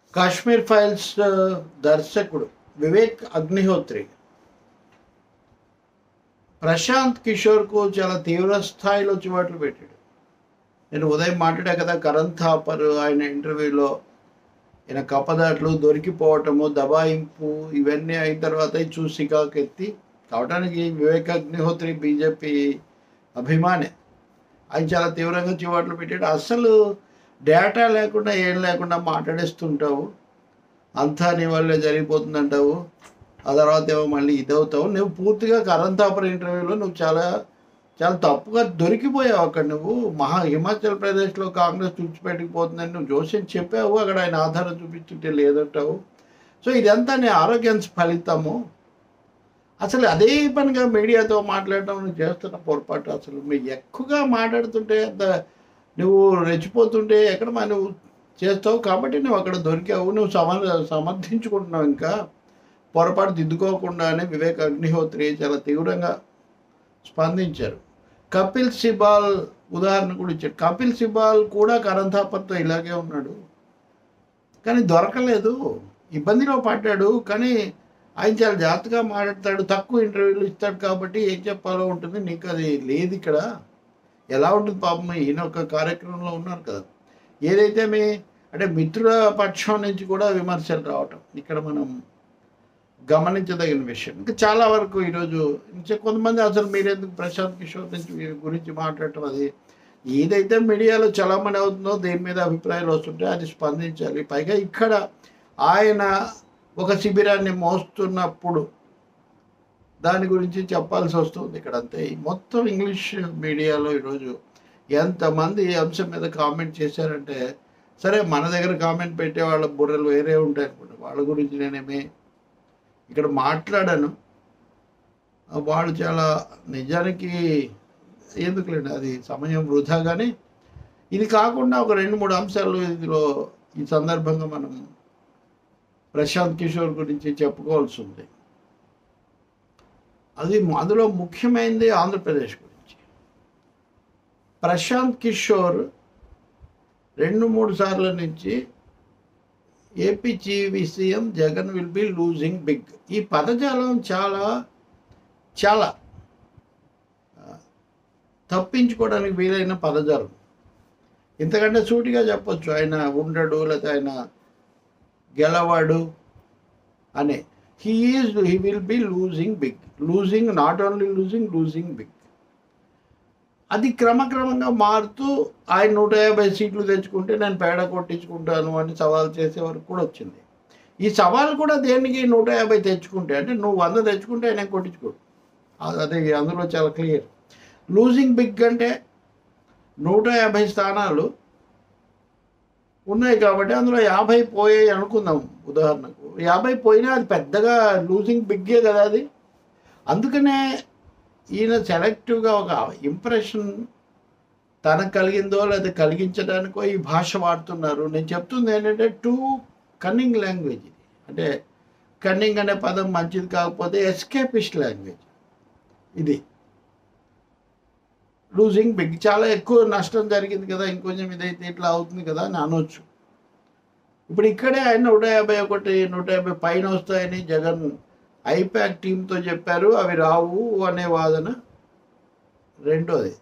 Kashmir files ఆ, దర్శకుడు వివేక్ అగ్నిహోత్రి ప్రశాంత్ కిషోర్కు చాలా తీవ్ర స్థాయిలో చివాట్లు పెట్టాడు నేను ఉదయం మాట్లాడా కదా కరణ్ థాపర్ ఆయన ఇంటర్వ్యూలో ఈయన కప్పదాట్లు దొరికిపోవటము దబాయింపు ఇవన్నీ అయిన తర్వాత ఈ చూసి కాకెత్తి కావటానికి వివేక్ అగ్నిహోత్రి బీజేపీ అభిమానే ఆయన చాలా తీవ్రంగా చివాట్లు పెట్టాడు అసలు డేటా లేకుండా ఏం లేకుండా మాట్లాడేస్తుంటావు అంతా నీ వల్లే జరిగిపోతుందంటావు ఆ తర్వాత ఏమో మళ్ళీ ఇదవుతావు నువ్వు పూర్తిగా కరణ్ థాపర్ ఇంటర్వ్యూలో నువ్వు చాలా చాలా తప్పుగా దొరికిపోయావు అక్కడ నువ్వు మహా హిమాచల్ ప్రదేశ్లో కాంగ్రెస్ తుడిచిపెట్టుకుపోతుందని నువ్వు జోస్యం చెప్పావు అక్కడ ఆయన ఆధారం చూపిస్తుంటే లేదంటావు సో ఇదంతా నీ ఆరోగ్యానికి ఫలితము అసలు అదే పనిగా మీడియాతో మాట్లాడటం నువ్వు చేస్తున్న పొరపాటు అసలు మీరు ఎక్కువగా మాట్లాడుతుంటే అంత నువ్వు రెచ్చిపోతుంటే ఎక్కడ మా నువ్వు చేస్తావు కాబట్టి నువ్వు అక్కడ దొరికావు నువ్వు సమర్ సమర్థించుకుంటున్నావు ఇంకా పొరపాటు దిద్దుకోకుండానే వివేక్ అగ్నిహోత్రి చాలా తీవ్రంగా స్పందించారు కపిల్ సిబాల్ ఉదాహరణ కూడా ఇచ్చాడు కపిల్ సిబాల్ కూడా కరణ్ థాపర్తో ఇలాగే ఉన్నాడు కానీ దొరకలేదు ఇబ్బందిలో పడ్డాడు కానీ ఆయన చాలా జాగ్రత్తగా మాట్లాడతాడు తక్కువ ఇంటర్వ్యూలు ఇస్తాడు కాబట్టి ఏం చెప్పాలో ఉంటుంది నీకు అది లేదు ఇక్కడ ఎలా ఉంటుంది పాపం ఈయన ఒక కార్యక్రమంలో ఉన్నారు కదా ఏదైతే మీ అంటే మిత్రుల పక్షం నుంచి కూడా విమర్శలు రావటం ఇక్కడ మనం గమనించదగిన విషయం ఇంకా చాలా వరకు ఈరోజు ఇంకా కొంతమంది అసలు మీరెందుకు ప్రశాంత్ కిషోర్ నుంచి వీరి గురించి మాట్లాడటం అది ఏదైతే మీడియాలో చలామణి అవుతుందో దేని మీద అభిప్రాయాలు వస్తుంటే అది స్పందించాలి పైగా ఇక్కడ ఆయన ఒక శిబిరాన్ని మోస్తున్నప్పుడు దాని గురించి చెప్పాల్సి వస్తుంది ఇక్కడ అంతే ఈ మొత్తం ఇంగ్లీష్ మీడియాలో ఈరోజు ఎంతమంది ఈ అంశం మీద కామెంట్ చేశారంటే సరే మన దగ్గర కామెంట్ పెట్టే వాళ్ళ బుర్రలు వేరే ఉంటాయి అనుకోండి వాళ్ళ గురించి నేనేమి ఇక్కడ మాట్లాడాను ఆ వాళ్ళు చాలా నిజానికి ఎందుకులేండి అది సమయం వృధా కానీ ఇది కాకుండా ఒక రెండు మూడు అంశాలు ఇందులో ఈ సందర్భంగా మనం ప్రశాంత్ కిషోర్ గురించి చెప్పుకోవాల్సి ఉంది అది అందులో ముఖ్యమైనది ఆంధ్రప్రదేశ్ గురించి ప్రశాంత్ కిషోర్ రెండు మూడు సార్ల నుంచి ఏపీ జీవి CM Jagan will be losing big ఈ పదజాలం చాలా చాలా ఆ, తప్పించుకోవడానికి వీలైన పదజాలం ఇంతకంటే సూటిగా చెప్పొచ్చు ఆయన ఉండడు లేకపోతే ఆయన గెలవాడు అనే he is he will be losing big losing not only losing losing big అది క్రమక్రమంగా మారుతూ ఆయన నూట యాభై సీట్లు తెచ్చుకుంటే నేను పేడ కొట్టించుకుంటాను అని సవాల్ చేసే వరకు కూడా వచ్చింది ఈ సవాల్ కూడా దేనికి నూట యాభై తెచ్చుకుంటే అంటే నువ్వు వంద తెచ్చుకుంటే ఆయన కొట్టించుకోడు అది- అదే అందులో చాలా క్లియర్ లూజింగ్ బిగ్ అంటే నూట యాభై స్థానాలు ఉన్నాయి కాబట్టి అందులో యాభై పోయాయి అనుకుందాం ఉదాహరణకు యాభై పోయినా అది పెద్దగా లూజింగ్ బిగ్గే కదా అది అందుకనే ఈయన సెలెక్టివ్గా ఒక ఇంప్రెషన్ తనకు కలిగిందో లేదా కలిగించడానికో ఈ భాష వాడుతున్నారు నేను చెప్తుంది ఏంటంటే టూ కన్నింగ్ లాంగ్వేజ్ ఇది అంటే కన్నింగ్ అనే పదం మంచిది కాకపోతే ఎస్కేపిస్ట్ లాంగ్వేజ్ ఇది లూజింగ్ బిగ్ చాలా ఎక్కువ నష్టం జరిగింది కదా ఇంకొంచెం ఇదైతే ఇట్లా అవుతుంది కదా అని అనొచ్చు ఇప్పుడు ఇక్కడే ఆయన నూట యాభై ఒకటి నూట యాభై పైన వస్తాయని జగన్ ఐపాక్ టీంతో చెప్పారు అవి రావు అనే వాదన రెండోది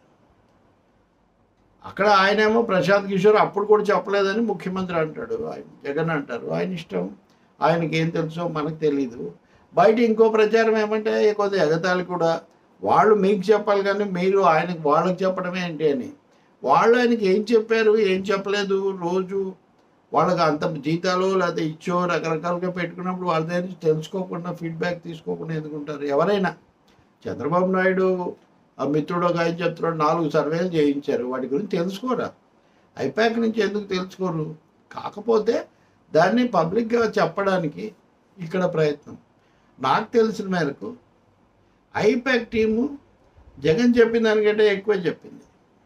అక్కడ ఆయనేమో ప్రశాంత్ కిషోర్ అప్పుడు కూడా చెప్పలేదని ముఖ్యమంత్రి అంటాడు ఆయన జగన్ అంటారు ఆయన ఇష్టం ఆయనకి ఏం తెలుసో మనకు తెలీదు బయట ఇంకో ప్రచారం ఏమంటే కొద్దిగా ఎగతాళి కూడా వాళ్ళు మీకు చెప్పాలి కానీ మీరు ఆయనకు వాళ్ళకి చెప్పడమే ఏంటి అని వాళ్ళు ఆయనకి ఏం చెప్పారు ఏం చెప్పలేదు రోజు వాళ్ళకి అంత జీతాలు లేకపోతే ఇచ్చో రకరకాలుగా పెట్టుకున్నప్పుడు వాళ్ళ దగ్గర నుంచి తెలుసుకోకుండా ఫీడ్బ్యాక్ తీసుకోకుండా ఎందుకుంటారు ఎవరైనా చంద్రబాబు నాయుడు ఆ మిత్రుడు ఒక ఆయన చెప్తున్నాడు నాలుగు సర్వేలు చేయించారు వాటి గురించి తెలుసుకోరా ఐపాక్ నుంచి ఎందుకు తెలుసుకోరు కాకపోతే దాన్ని పబ్లిక్గా చెప్పడానికి ఇక్కడ ప్రయత్నం నాకు తెలిసిన మేరకు ఐపాక్ టీము జగన్ చెప్పిన దానికంటే ఎక్కువే చెప్పింది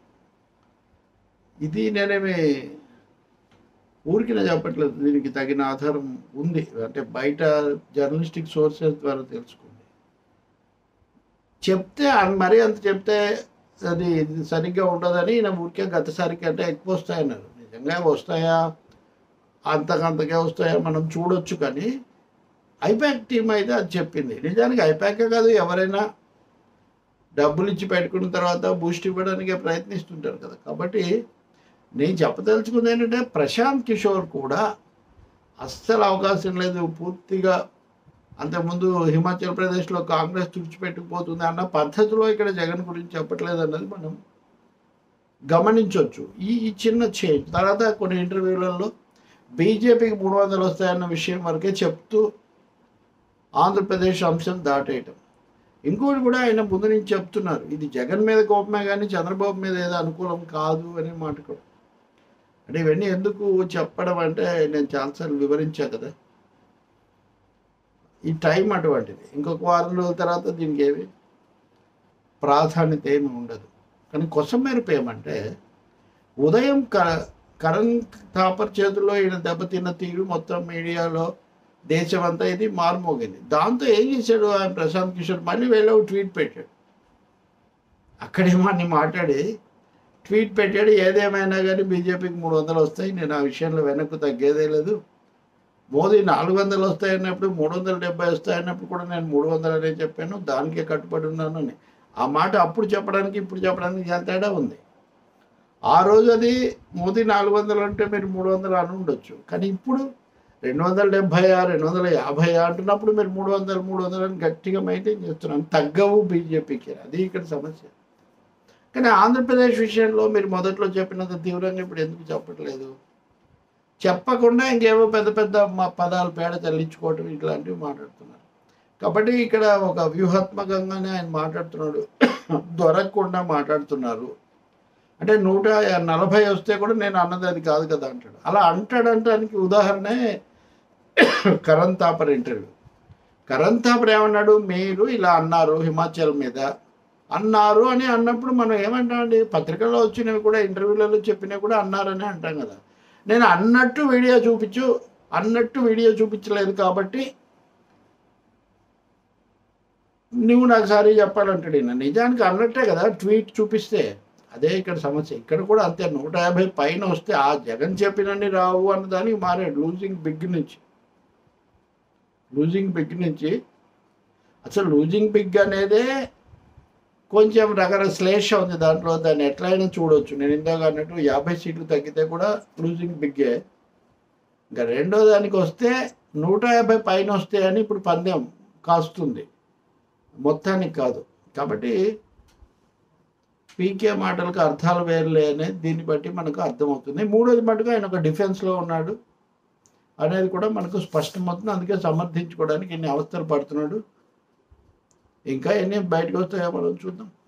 ఇది నేనేమి ఊరికి చెప్పట్లేదు దీనికి తగిన ఆధారం ఉంది అంటే బయట జర్నలిస్టిక్ సోర్సెస్ ద్వారా తెలుసుకుంది చెప్తే ఆ- మరీ అంత చెప్తే అది ఇది సరిగ్గా ఉండదని ఈయన ఊరికే గతసారి కంటే ఎక్కువ వస్తాయన్నారు నిజంగా వస్తాయా అంతకంతకే వస్తాయో మనం చూడొచ్చు కానీ ఐపాక్ టీం అయితే అది చెప్పింది నిజానికి ఐపాకే కాదు ఎవరైనా డబ్బులు ఇచ్చి పెట్టుకున్న తర్వాత బూస్ట్ ఇవ్వడానికే ప్రయత్నిస్తుంటారు కదా కాబట్టి నేను చెప్పదలుచుకుంది ఏంటంటే ప్రశాంత్ కిషోర్ కూడా అస్సలు అవకాశం లేదు పూర్తిగా అంతకుముందు హిమాచల్ ప్రదేశ్లో కాంగ్రెస్ తుడిచిపెట్టుకుపోతుంది అన్న పద్ధతిలో ఇక్కడ జగన్ గురించి చెప్పట్లేదు అన్నది మనం గమనించవచ్చు ఈ ఈ చిన్న చేంజ్ తర్వాత కొన్ని ఇంటర్వ్యూలలో బీజేపీకి మూడు వందలు వస్తాయన్న విషయం వరకే చెప్తూ ఆంధ్రప్రదేశ్ అంశం దాటేయటం ఇంకోటి కూడా ఆయన ముందు నుంచి చెప్తున్నారు ఇది జగన్ మీద కోపమే కానీ చంద్రబాబు మీద ఏదో అనుకూలం కాదు అనే మాట కూడా అంటే ఇవన్నీ ఎందుకు చెప్పడం అంటే నేను చాలాసార్లు వివరించా కదా ఈ టైం అటువంటిది ఇంకొక వారం రోజుల తర్వాత దీనికి ఏమి ప్రాధాన్యత ఏమి ఉండదు కానీ కొసమేరపు ఏమంటే ఉదయం క కరణ్ థాపర్ చేతుల్లో ఈయన దెబ్బతిన్న తీరు మొత్తం మీడియాలో దేశం అంతా ఇది మారుమోగింది దాంతో ఏం చేశాడు ఆయన ప్రశాంత్ కిషోర్ మళ్ళీ వెళ్ళి ట్వీట్ పెట్టాడు అక్కడేమో అన్ని మాట్లాడి ట్వీట్ పెట్టాడు ఏదేమైనా కానీ బీజేపీకి మూడు వందలు వస్తాయి నేను ఆ విషయంలో వెనక్కు తగ్గేదే లేదు మోదీ నాలుగు వందలు వస్తాయన్నప్పుడు మూడు వందల డెబ్బై వస్తాయన్నప్పుడు కూడా నేను మూడు వందలు అనే చెప్పాను దానికే కట్టుబడి ఉన్నాను అని ఆ మాట అప్పుడు చెప్పడానికి ఇప్పుడు చెప్పడానికి చాలా తేడా ఉంది ఆ రోజు అది మోదీ నాలుగు వందలు అంటే మీరు మూడు వందలు అని ఉండొచ్చు కానీ ఇప్పుడు రెండు వందల డెబ్భై రెండు వందల యాభై అంటున్నప్పుడు మీరు మూడు వందలు మూడు వందలు అని గట్టిగా మెయింటైన్ చేస్తున్నాను తగ్గవు బీజేపీకి అది ఇక్కడ సమస్య కానీ ఆంధ్రప్రదేశ్ విషయంలో మీరు మొదట్లో చెప్పినంత తీవ్రంగా ఇప్పుడు ఎందుకు చెప్పట్లేదు చెప్పకుండా ఇంకేవో పెద్ద పెద్ద మా పదాలు పేడ చల్లించుకోవటం ఇట్లాంటివి మాట్లాడుతున్నారు కాబట్టి ఇక్కడ ఒక వ్యూహాత్మకంగానే ఆయన మాట్లాడుతున్నాడు దొరకకుండా మాట్లాడుతున్నారు అంటే నూట నలభై వస్తే కూడా నేను అన్నది అది కాదు కదా అంటాడు అలా అంటాడంటానికి ఉదాహరణే కరణ్ థాపర్ ఇంటర్వ్యూ కరణ్ థాపర్ ఏమన్నాడు మీరు ఇలా అన్నారు హిమాచల్ మీద అన్నారు అని అన్నప్పుడు మనం ఏమంటామండి పత్రికల్లో వచ్చినవి కూడా ఇంటర్వ్యూలలో చెప్పినవి కూడా అన్నారని అంటాం కదా నేను అన్నట్టు వీడియో చూపించు అన్నట్టు వీడియో చూపించలేదు కాబట్టి నువ్వు నాకు సారీ చెప్పాలంటాడు ఈయన నిజానికి అన్నట్టే కదా ట్వీట్ చూపిస్తే అదే ఇక్కడ సమస్య ఇక్కడ కూడా అంతే నూట యాభై పైన వస్తే ఆ జగన్ చెప్పినన్ని రావు అన్న దానికి మారాడు లూజింగ్ బిగ్ నుంచి లూజింగ్ బిగ్ నుంచి అసలు లూజింగ్ బిగ్ అనేదే కొంచెం రకరకాల శ్లేష ఉంది దాంట్లో దాన్ని ఎట్లయినా చూడొచ్చు నేను ఇందాక అన్నట్టు యాభై సీట్లు తగ్గితే కూడా లూజింగ్ బిగ్గే ఇంకా రెండో దానికి వస్తే నూట యాభై పైన వస్తే అని ఇప్పుడు పందెం కాస్తుంది మొత్తానికి కాదు కాబట్టి పీకే మాటలకు అర్థాలు వేరులే అనేది దీన్ని బట్టి మనకు అర్థమవుతుంది మూడోది మటుకు ఆయన ఒక డిఫెన్స్లో ఉన్నాడు అనేది కూడా మనకు స్పష్టమవుతుంది అందుకే సమర్థించుకోవడానికి ఇన్ని అవస్థలు పడుతున్నాడు ఇంకా ఎన్ని బయటకు వస్తాయో మనం చూద్దాం